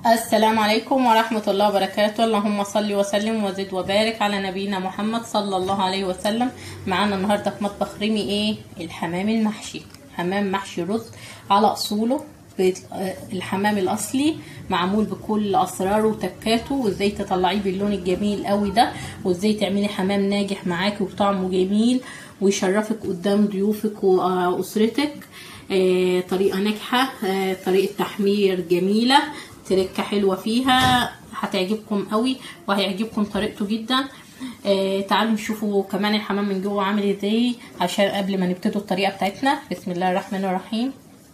السلام عليكم ورحمة الله وبركاته اللهم صل وسلم وزد وبارك على نبينا محمد صلى الله عليه وسلم معانا النهاردة في مطبخ ريمي ايه الحمام المحشي حمام محشي رز على اصوله بيت- آه، الحمام الاصلي معمول بكل اسراره وتكاته وازاي تطلعيه باللون الجميل قوي ده وازاي تعملي حمام ناجح معاكي وطعمه جميل ويشرفك قدام ضيوفك واسرتك آه، طريقه ناجحه آه، طريقه تحمير جميله تركه حلوه فيها هتعجبكم قوي وهيعجبكم طريقته جدا آه تعالوا نشوفوا كمان الحمام من جوه عامل ازاي عشان قبل ما نبتدوا الطريقه بتاعتنا بسم الله الرحمن الرحيم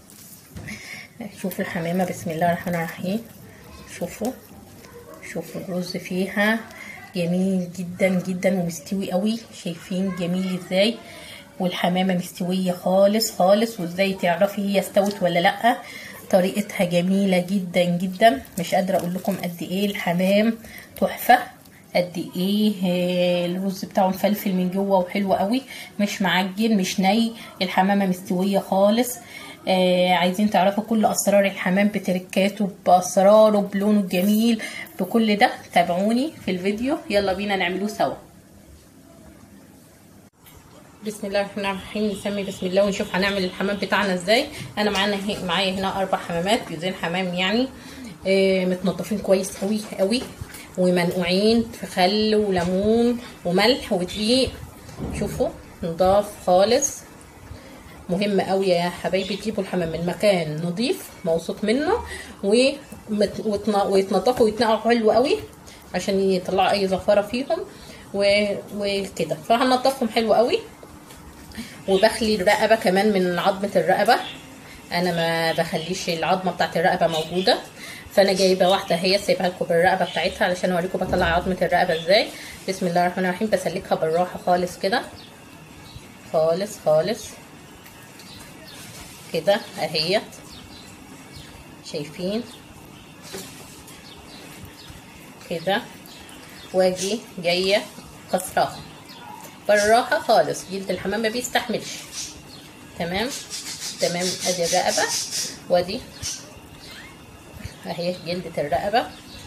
شوفوا الحمامه بسم الله الرحمن الرحيم شوفوا شوفوا الرز فيها جميل جدا جدا ومستوي قوي شايفين جميل ازاي والحمامه مستويه خالص خالص وازاي تعرفي هي استوت ولا لا طريقتها جميله جدا جدا مش قادره اقول لكم قد ايه الحمام تحفه قد ايه آه، الرز بتاعه مفلفل من جوه وحلو قوي مش معجن مش ني الحمامه مستويه خالص آه عايزين تعرفوا كل اسرار الحمام بتركاته باسراره بلونه الجميل بكل ده تابعوني في الفيديو يلا بينا نعملوه سوا بسم الله الرحمن الرحيم نسمي بسم الله ونشوف هنعمل الحمام بتاعنا ازاي انا معانا هي- معايا هنا اربع حمامات جوزين حمام يعني آه متنضفين كويس قوي قوي ومنقوعين في خل وليمون وملح ودقيق شوفوا نضاف خالص مهم قوي يا حبايبي تجيبوا الحمام من مكان نظيف موثوق منه ومت- وتن- ويتنضفوا ويتنقعوا حلو قوي عشان يطلعوا اي زفاره فيهم و- وكده فهنضفهم حلو قوي وبخلي الرقبه كمان من عظمه الرقبه انا ما بخليش العظمه بتاعت الرقبه موجوده فانا جايبه واحده هي سايبها لكم بالرقبه بتاعتها علشان اوريكم بطلع عظمه الرقبه ازاي بسم الله الرحمن الرحيم بسلكها بالراحه خالص كده خالص خالص كده اهيت شايفين كده واجي جايه كسراها بالراحه خالص جلد الحمام ما بيستحملش تمام تمام ادي الرقبه وادي اهي جلدة الرقبه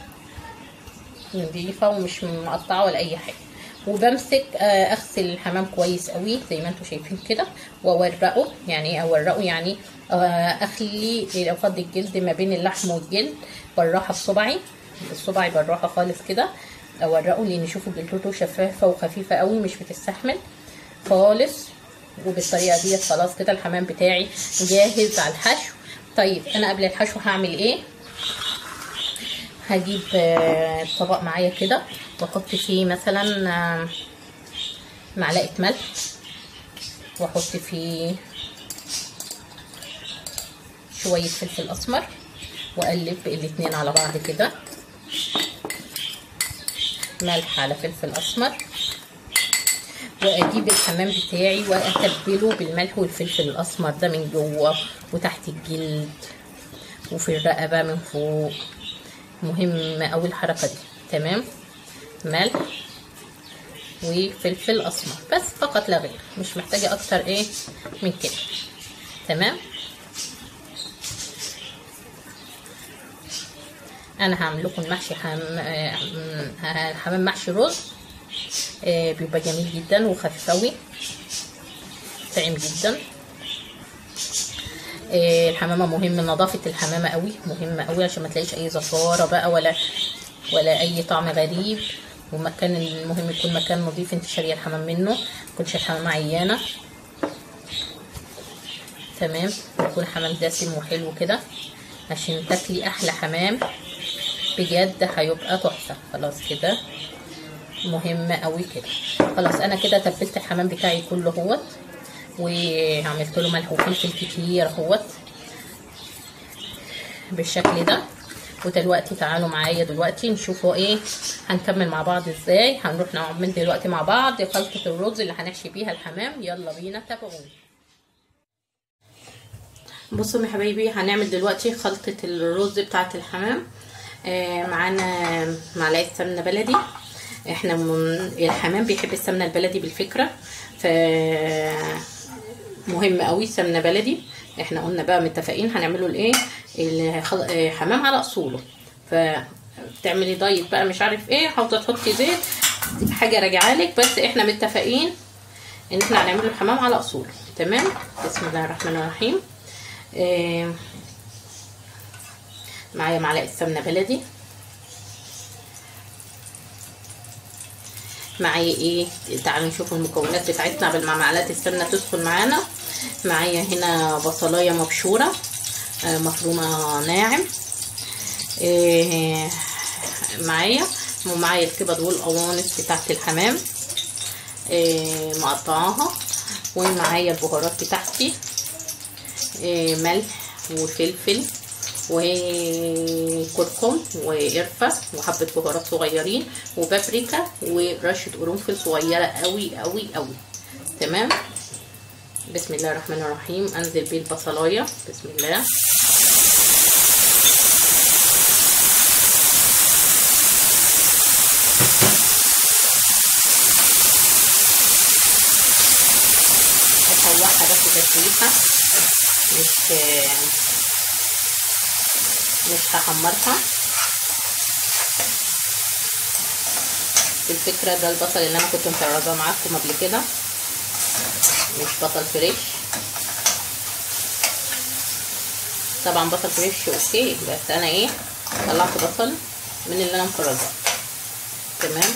نضيفه ومش مقطعه ولا اي حاجه وبمسك آه، اغسل الحمام كويس قوي زي ما انتم شايفين كده واورقه يعني ايه اورقه يعني آه، اخلي افضي الجلد ما بين اللحم والجلد بالراحه بصبعي بصبعي بالراحه خالص كده اورقه لان شوفوا جلدته شفافه وخفيفه قوي مش بتستحمل خالص وبالطريقه ديت خلاص كده الحمام بتاعي جاهز على الحشو طيب انا قبل الحشو هعمل ايه هجيب آه، طبق معايا كده واحط فيه مثلا آه، معلقه ملح واحط فيه شويه فلفل اسمر واقلب الاتنين على بعض كده ملح على فلفل اسمر واجيب الحمام بتاعي واتبله بالملح والفلفل الاسمر ده من جوه وتحت الجلد وفي الرقبه من فوق مهم اوي الحركه دي تمام ملح وفلفل اسمر بس فقط لا غير مش محتاجه اكتر ايه من كده تمام انا هعمل لكم محشي حم... آه، حمام محشي رز آه، بيبقى جميل جدا وخفيف قوي طعم جدا آه، الحمامه مهم نظافه الحمامه قوي مهمه قوي عشان ما تلاقيش اي زفاره بقى ولا ولا اي طعم غريب ومكان المهم يكون مكان نظيف انت شاريه الحمام منه تكونش الحمامه عيانه تمام يكون حمام دسم وحلو كده عشان تاكلي احلى حمام بجد هيبقى تحفه خلاص كده مهمة قوي كده خلاص انا كده تبلت الحمام بتاعي كله اهوت وعملت له ملح وفلفل كتير اهوت بالشكل ده ودلوقتي تعالوا معايا دلوقتي نشوفوا ايه هنكمل مع بعض ازاي هنروح نعمل دلوقتي مع بعض خلطة الرز اللي هنحشي بيها الحمام يلا بينا تابعوني بصوا يا حبايبي هنعمل دلوقتي خلطة الرز بتاعة الحمام آه معانا معلقة سمنة بلدي احنا من الحمام بيحب السمنة البلدي بالفكرة ف مهم قوي سمنة بلدي احنا قلنا بقى متفقين هنعمله الايه الحمام على اصوله فتعملي دايت بقى مش عارف ايه عاوزه تحطي زيت دي حاجه راجعه لك بس احنا متفقين ان احنا هنعمل الحمام على اصول تمام بسم الله الرحمن الرحيم إيه معايا معلقه سمنه بلدي معايا ايه تعالوا نشوف المكونات بتاعتنا قبل ما معلقه السمنه تسخن معانا معايا هنا بصلايه مبشوره آه مفرومه ناعم إيه معايا ومعايا الكبد والقوانص بتاعت الحمام إيه مقطعاها ومعايا البهارات بتاعتي إيه ملح وفلفل وكركم وقرفة وحبة بهارات صغيرين وبابريكا ورشة قرنفل صغيرة قوي قوي قوي تمام بسم الله الرحمن الرحيم انزل بيه البصلاية بسم الله اشوحها بس تشويحة مش مش هحمرها الفكرة ده البصل اللي انا كنت مفرجاه معاكم قبل كده مش بصل فريش طبعا بصل فريش اوكي بس انا ايه طلعت بصل من اللي انا مفرجاه تمام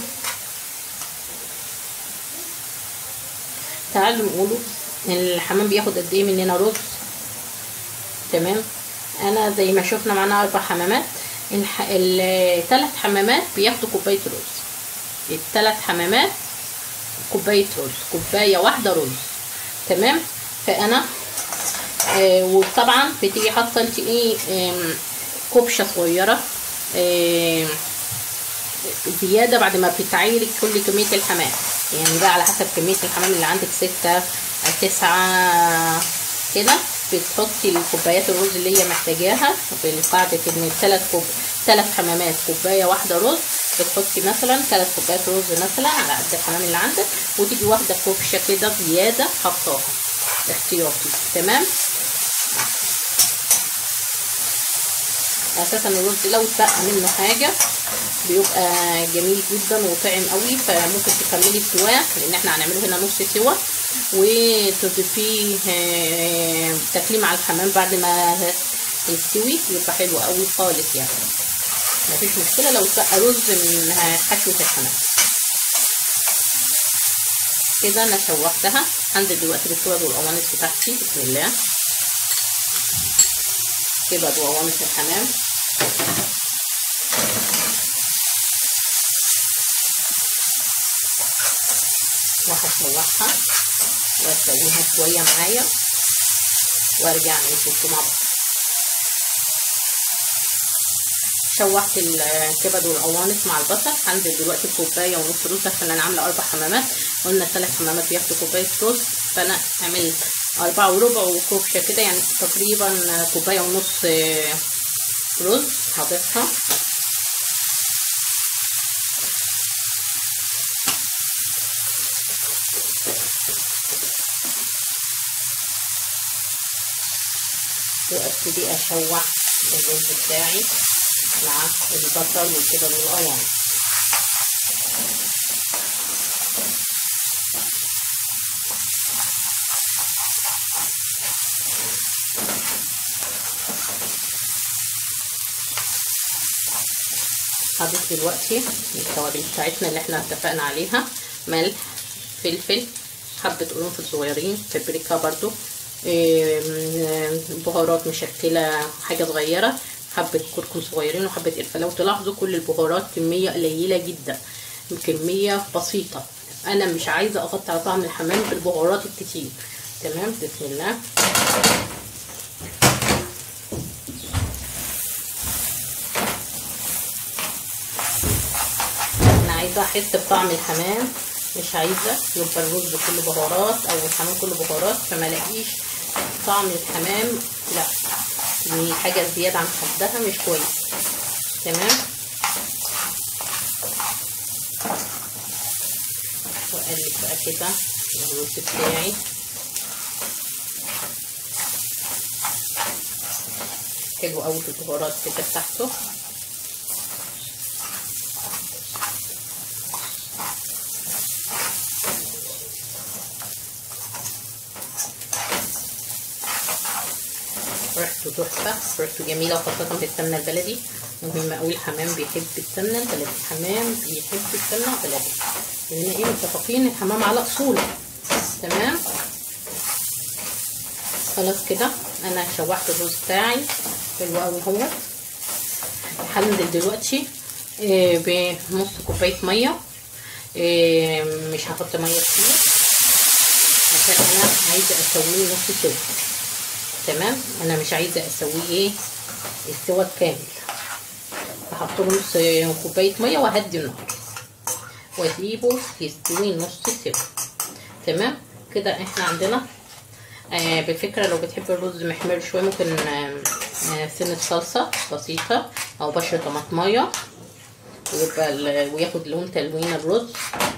تعالوا نقولوا الحمام بياخد قد ايه مننا رز تمام انا زي ما شفنا معانا اربع حمامات الح... الثلاث حمامات بياخدوا كوبايه رز الثلاث حمامات كوبايه رز كوبايه واحده رز تمام فانا آه وطبعا بتيجي حاطه انت ايه آه كبشه صغيره آه زياده بعد ما بتعايري كل كميه الحمام يعني بقى على حسب كميه الحمام اللي عندك ستة تسعة كده بتحطي الكوبايات الرز اللي هي محتاجاها بقاعدة ان ثلاث كوب ثلاث حمامات كوبايه واحده رز بتحطي مثلا ثلاث كوبايات رز مثلا على قد الحمام اللي عندك وتيجي واخده كبشه كده زياده حطاها احتياطي تمام اساسا الرز لو اتبقى منه حاجه بيبقى جميل جدا وطعم قوي فممكن تكملي سواه لان احنا هنعمله هنا نص سوا وتضيفيه تاكليه مع الحمام بعد ما يستوي يبقى حلو قوي خالص يعني مفيش مشكله لو اتبقى رز من حشوه الحمام كده انا شوحتها هنزل دلوقتي بالكبد والقوانص بتاعتي بسم الله كبد وقوانص الحمام وهشوحها واسويها شويه معايا وارجع نشوفه مع بعض شوحت الكبد والقوانص مع البصل هنزل دلوقتي بكوبايه ونص رز عشان انا عامله اربع حمامات قلنا ثلاث حمامات بياخدوا كوبايه رز فانا عملت أربعة وربع وكوبشة كده يعني تقريبا كوباية ونص رز هضيفها وابتدي اشوح الرز بتاعي مع البصل والكبد والقوانص هضيف دلوقتي التوابل بتاعتنا اللي احنا اتفقنا عليها ملح فلفل حبة قرنفل صغيرين بابريكا برضو بهارات مشكلة حاجة صغيرة حبة كركم صغيرين وحبة قرفة لو تلاحظوا كل البهارات كمية قليلة جدا كمية بسيطة انا مش عايزة اغطي على طعم الحمام بالبهارات الكتير تمام بسم الله انا عايزة احس بطعم الحمام مش عايزة يبقى الرز كله بهارات او الحمام كله بهارات فما الاقيش طعم الحمام لا دي حاجة زيادة عن حدها مش كويس تمام واقلب بقى كده الرز بتاعي حلو قوي في البهارات كده بتاعته ريحته تحفه ريحته جميله وخاصه بالسمنه البلدي مهم قوي الحمام بيحب السمنه البلدي الحمام بيحب السمنه البلدي لان ايه متفقين الحمام على اصوله تمام خلاص كده انا شوحت الرز بتاعي حلو قوي اهوت هنزل دلوقتي إيه بنص كوبايه ميه إيه مش هحط ميه كتير عشان انا عايزه اسويه نص سوا تمام انا مش عايزه اسويه ايه السوا الكامل هحط له نص كوبايه ميه وهدي النار واسيبه يستوي نص سوا تمام كده احنا عندنا آه بالفكره لو بتحب الرز محمر شويه ممكن آه آه سنه صلصه بسيطه او بشر طماطمايه ويبقى وياخد لون تلوين الرز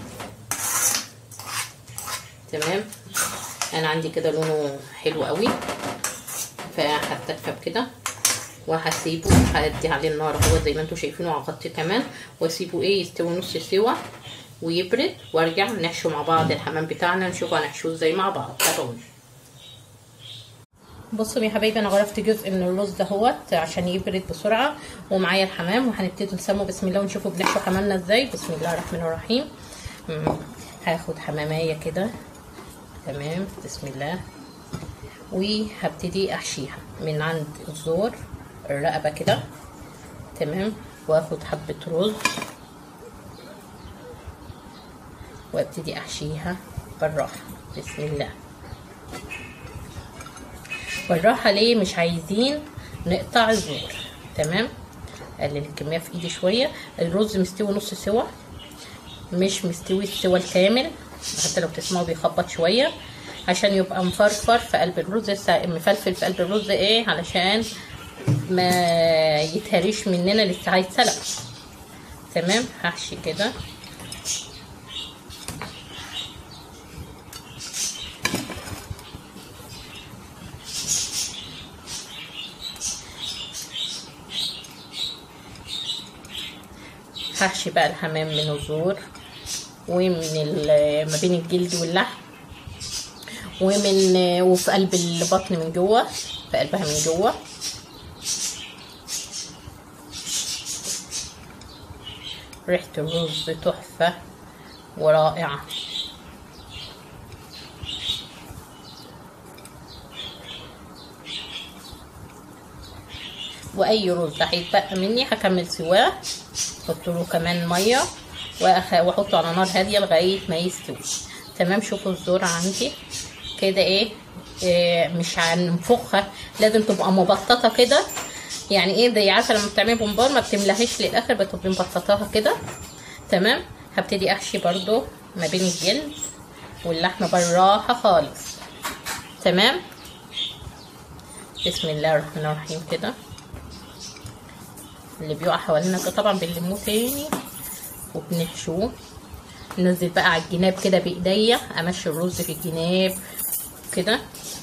تمام انا عندي كده لونه حلو قوي فهتكفى بكده وهسيبه هدي عليه النار هو زي ما انتم شايفينه هغطيه كمان واسيبه ايه يستوي نص سوا ويبرد وارجع نحشو مع بعض الحمام بتاعنا نشوف هنحشوه ازاي مع بعض تابعوني بصوا يا حبايبي انا غرفت جزء من الرز دهوت عشان يبرد بسرعه ومعايا الحمام وهنبتدي نسمه بسم الله ونشوفوا بنحشو حمامنا ازاي بسم الله الرحمن الرحيم هاخد حمامايه كده تمام بسم الله وهبتدي احشيها من عند الزور الرقبه كده تمام واخد حبه رز وابتدي احشيها بالراحه بسم الله بالراحه ليه مش عايزين نقطع الزور تمام اقلل الكميه في ايدي شويه الرز مستوي نص سوا مش مستوي السوا الكامل حتى لو تسمعوا بيخبط شويه عشان يبقى مفرفر في قلب الرز مفلفل في قلب الرز ايه علشان ما يتهريش مننا لسه هيتسلق تمام هحشي كده هحشي بقى الحمام من الزور ومن ما بين الجلد واللحم ومن وفي قلب البطن من جوه في قلبها من جوه ريحة الرز تحفة ورائعة واي رز هيتبقى مني هكمل سواه احط له كمان ميه واحطه على نار هاديه لغايه ما يستوي تمام شوفوا الذره عندي كده ايه, إيه مش هنفخها لازم تبقى مبططه كده يعني ايه زي عارفه لما بتعملي بومبار ما بتملاهاش للاخر بتبقي مبططاها كده تمام هبتدي احشي برضو ما بين الجلد واللحمه بالراحه خالص تمام بسم الله الرحمن الرحيم كده اللي بيقع حوالينا ده طبعا بنلموه تاني وبنحشوه ننزل بقى على الجناب كده بايديا امشي الرز في الجناب كده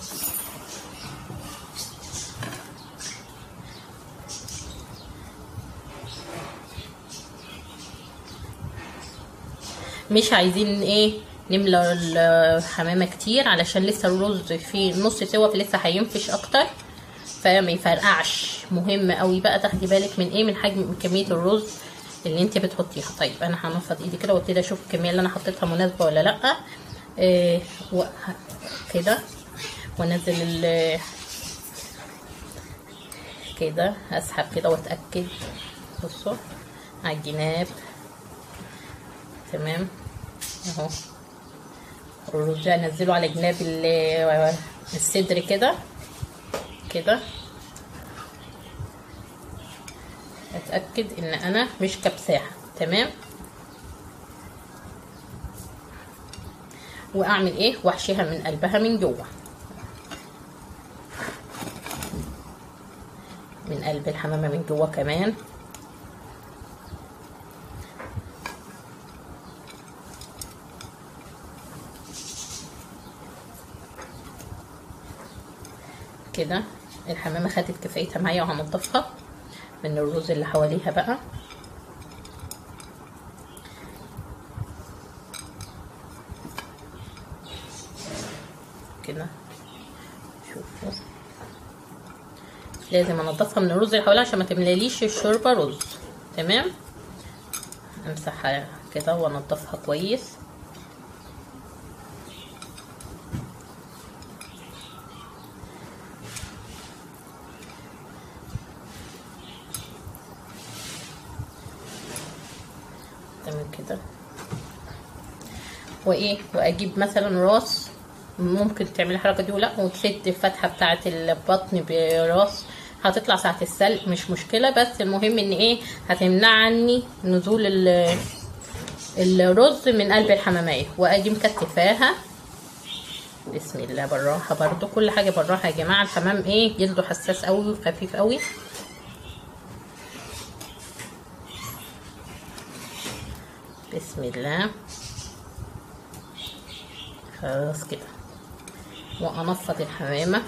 مش عايزين ايه نملى الحمامه كتير علشان لسه الرز فيه نص سوا فلسه هينفش اكتر فما يفرقعش مهم قوي بقى تاخدي بالك من ايه من حجم من كميه الرز اللي انت بتحطيها طيب انا هنفض ايدي كده وابتدي اشوف الكميه اللي انا حطيتها مناسبه ولا لا إيه و... كده وانزل ال كده اسحب كده واتاكد بصوا على الجناب تمام اهو الرز انزله على جناب الصدر كده كده اتاكد ان انا مش كبساها تمام واعمل ايه واحشيها من قلبها من جوه من قلب الحمامه من جوه كمان كده الحمامه خدت كفايتها معايا وهنضفها من الرز اللي حواليها بقى كده شوفوا لازم انضفها من الرز اللي حواليها عشان ما تملاليش الشوربه رز تمام امسحها كده وانضفها كويس تمام كده وايه واجيب مثلا راس ممكن تعملي الحركه دي ولا وتسد الفتحه بتاعه البطن براس هتطلع ساعه السلق مش مشكله بس المهم ان ايه هتمنع عني نزول ال- الرز من قلب الحماميه واجي مكتفاها بسم الله بالراحه برضو كل حاجه بالراحه يا جماعه الحمام ايه جلده حساس قوي وخفيف قوي بسم الله خلاص كده وانفض الحمامه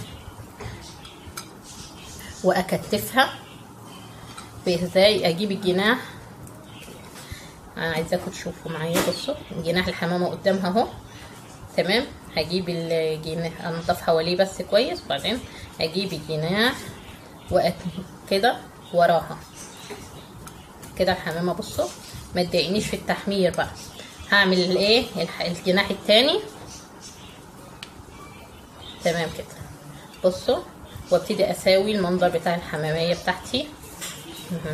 واكتفها بازاي اجيب الجناح انا عايزاكم تشوفوا معايا بصوا جناح الحمامه قدامها اهو تمام هجيب الجناح انضف حواليه بس كويس وبعدين هجيب الجناح وأت... كده وراها كده الحمامه بصوا ما تضايقنيش في التحمير بقى هعمل الايه الح- الجناح التاني تمام كده بصوا وابتدي اساوي المنظر بتاع الحماميه بتاعتي مهم.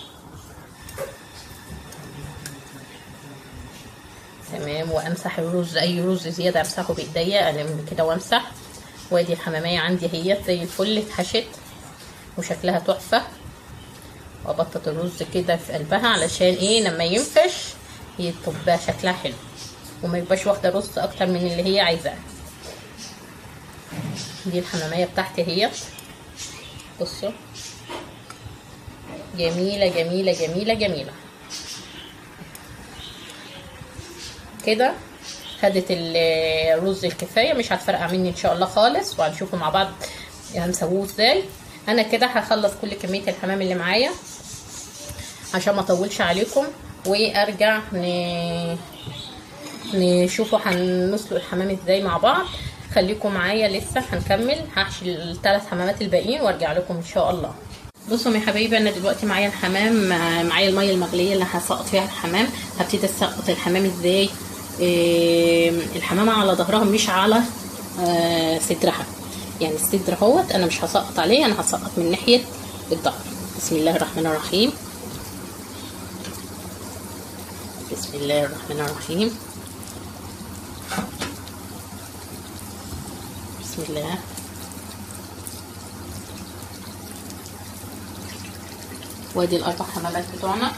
تمام وامسح الرز اي رز زياده امسحه بايديا الم كده وامسح وادي الحماميه عندي هي زي الفل اتحشت وشكلها تحفه وابطط الرز كده في قلبها علشان ايه لما ينفش يبقى شكلها حلو وما يبقاش واخده رز اكتر من اللي هي عايزاه دي الحماميه بتاعتي هي بصوا جميله جميله جميله جميله كده خدت الرز الكفايه مش هتفرقع مني ان شاء الله خالص وهنشوفه مع بعض هنسووه ازاي انا كده هخلص كل كميه الحمام اللي معايا عشان ما اطولش عليكم وارجع ن... نشوفوا هنسلق الحمام ازاي مع بعض خليكم معايا لسه هنكمل هحشي الثلاث حمامات الباقيين وارجع لكم ان شاء الله بصوا يا حبايبي انا دلوقتي معايا الحمام معايا الميه المغليه اللي هسقط فيها الحمام هبتدي اسقط الحمام ازاي إيه الحمامه على ظهرها مش على آه صدرها يعني الصدر اهوت انا مش هسقط عليه انا هسقط من ناحيه الظهر بسم الله الرحمن الرحيم بسم الله الرحمن الرحيم بسم الله وادي الاربع حمامات بتوعنا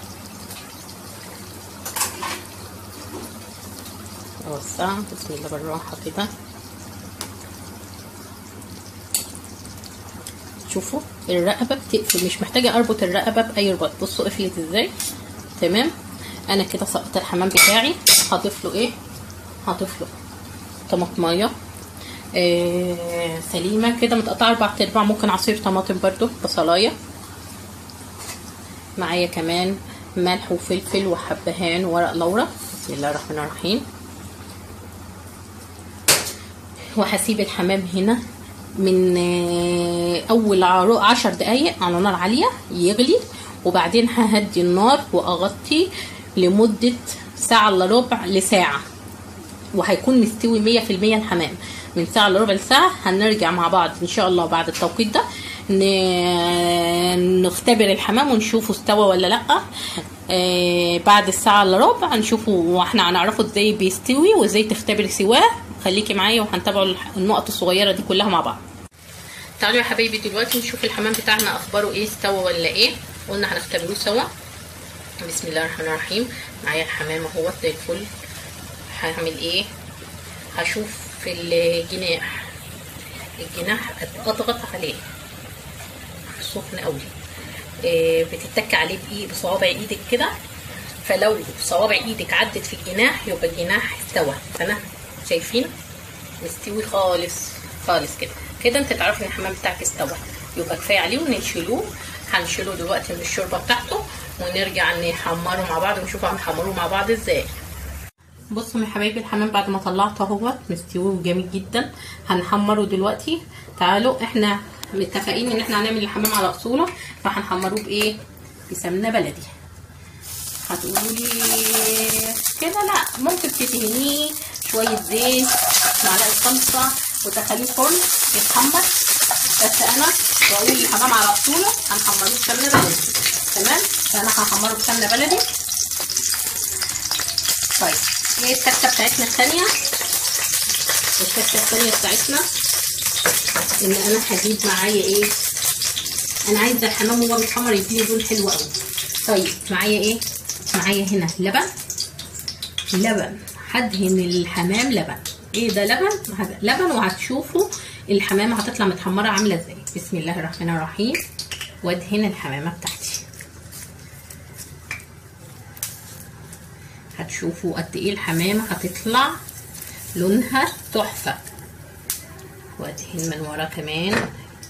اوسع بسم الله بالراحه كده شوفوا الرقبه بتقفل مش محتاجه اربط الرقبه باي رباط بصوا قفلت ازاي تمام انا كده سقطت الحمام بتاعي هضيف له ايه هضيف له طماطمايه آه سليمه كده متقطعه اربع ارباع ممكن عصير طماطم برده بصلايه معايا كمان ملح وفلفل وحبهان وورق لورا بسم الله الرحمن الرحيم وهسيب الحمام هنا من اول عشر دقايق على نار عاليه يغلي وبعدين ههدي النار واغطي لمده ساعه الا ربع لساعه وهيكون مستوي مية في المية الحمام من ساعة لربع ساعة هنرجع مع بعض ان شاء الله بعد التوقيت ده نختبر الحمام ونشوفه استوى ولا لا آه بعد الساعة الا ربع نشوفه واحنا هنعرفه ازاي بيستوي وازاي تختبر سواه خليكي معايا وهنتابعوا النقط الصغيرة دي كلها مع بعض تعالوا يا حبايبي دلوقتي نشوف الحمام بتاعنا اخباره ايه استوى ولا ايه قلنا هنختبروه سوا بسم الله الرحمن الرحيم معايا الحمام اهوت زي الفل هعمل ايه هشوف في الجناح الجناح اضغط عليه سخن قوي إيه بتتك عليه بايه بصوابع ايدك كده فلو صوابع ايدك عدت في الجناح يبقى الجناح استوى فانا شايفين مستوي خالص خالص كده كده انت تعرفي ان الحمام بتاعك استوى يبقى كفايه عليه ونشيلوه هنشيله دلوقتي من الشوربه بتاعته ونرجع نحمره مع بعض ونشوف هنحمره مع بعض ازاي بصوا يا حبايبي الحمام بعد ما طلعته اهوت مستوي وجميل جدا هنحمره دلوقتي تعالوا احنا متفقين ان احنا هنعمل الحمام على اصوله فهنحمروه بايه بسمنه بلدي هتقولوا لي كده لا ممكن تدهنيه شويه زيت معلقه صلصه وتخليه فرن يتحمر بس انا بقول الحمام على اصوله هنحمروه بسمنه بلدي تمام فانا هحمره بسمنه بلدي طيب ايه التكه بتاعتنا الثانيه التكه الثانيه بتاعتنا ان انا هجيب معايا ايه انا عايزه الحمام وهو بيتحمر يديني لون حلو قوي طيب معايا ايه معايا هنا لبن لبن هدهن الحمام لبن ايه ده لبن هذا لبن وهتشوفوا الحمامه هتطلع متحمره عامله ازاي بسم الله الرحمن الرحيم وادهن الحمامه بتاعتي هتشوفوا قد ايه الحمامه هتطلع لونها تحفه وادهن من ورا كمان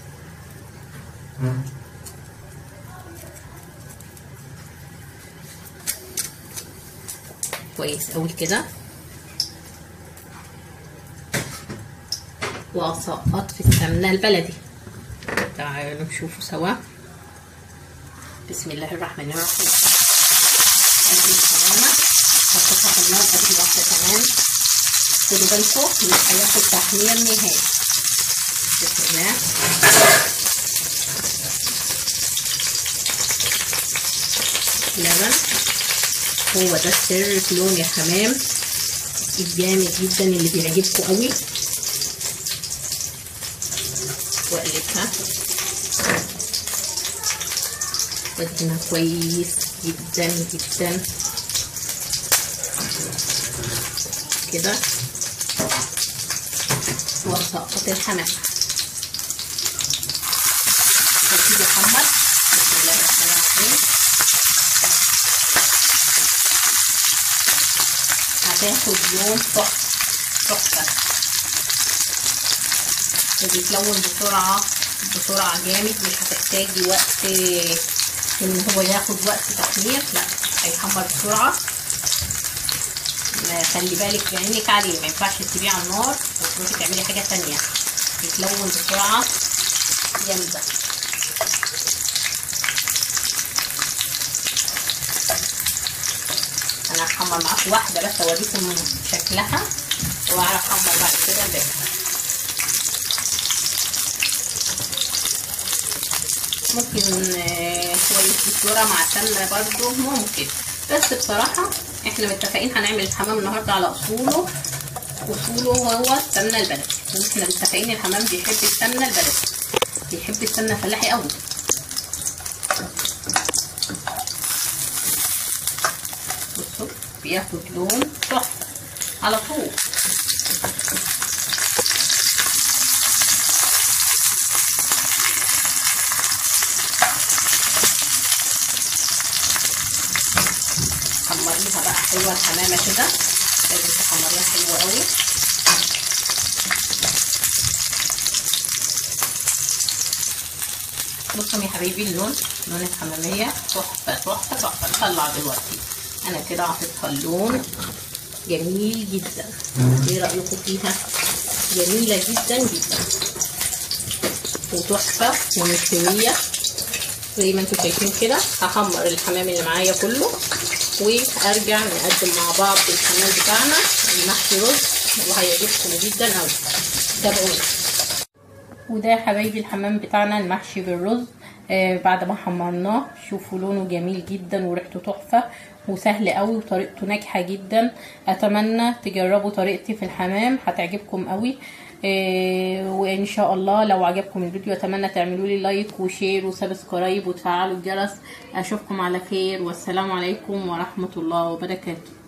كويس قوي كده واسقط في السمنه البلدي تعالوا نشوفوا سوا بسم الله الرحمن الرحيم ادي الحمامه حطيتها في النار ادي واحده كمان خدوا بالكم مش هياخد تحمير نهائي بسم الله لبن هو ده السر في لون يا حمام الجامد جدا اللي بيعجبكم قوي واقلبها وادهنها كويس جدا جدا كده واسقط الحمام واسيبه يحمر بسم الله الرحمن الرحيم هتاخد لون تحفه تحفه وبيتلون بسرعه بسرعه جامد مش هتحتاجي وقت ان هو ياخد وقت تحمير لا هيحمر بسرعه خلي بالك عينك عليه ما ينفعش تسيبيه على النار وتروحي تعملي حاجه تانية يتلون بسرعه جامده انا هحمر معاكم واحده بس اوريكم شكلها واعرف احمر بعد كده الباقي ممكن شويه بصوره مع سمنه برضو ممكن بس بصراحه احنا متفقين هنعمل الحمام النهارده على اصوله اصوله هو السمنه البلدي واحنا متفقين الحمام بيحب السمنه البلدي بيحب السمنه فلاحي قوي بصوا بياخد لون تحفه على طول حمريها بقى حلوه الحمامه كده لازم تحمريها حلوه قوي بصوا يا حبايبي اللون لون الحماميه تحفه تحفه تحفه طلع دلوقتي انا كده عطيتها اللون جميل جدا ايه رايكم فيها جميله جدا جدا وتحفه ومستويه زي ما انتم شايفين كده هحمر الحمام اللي معايا كله وارجع نقدم مع بعض الحمام بتاعنا المحشي رز وهيعجبكم جدا قوي تابعوني وده يا حبايبي الحمام بتاعنا المحشي بالرز آه بعد ما حمرناه شوفوا لونه جميل جدا وريحته تحفه وسهل قوي وطريقته ناجحه جدا اتمنى تجربوا طريقتي في الحمام هتعجبكم قوي آه وان شاء الله لو عجبكم الفيديو اتمنى تعملوا لي لايك وشير وسبسكرايب وتفعلوا الجرس اشوفكم على خير والسلام عليكم ورحمه الله وبركاته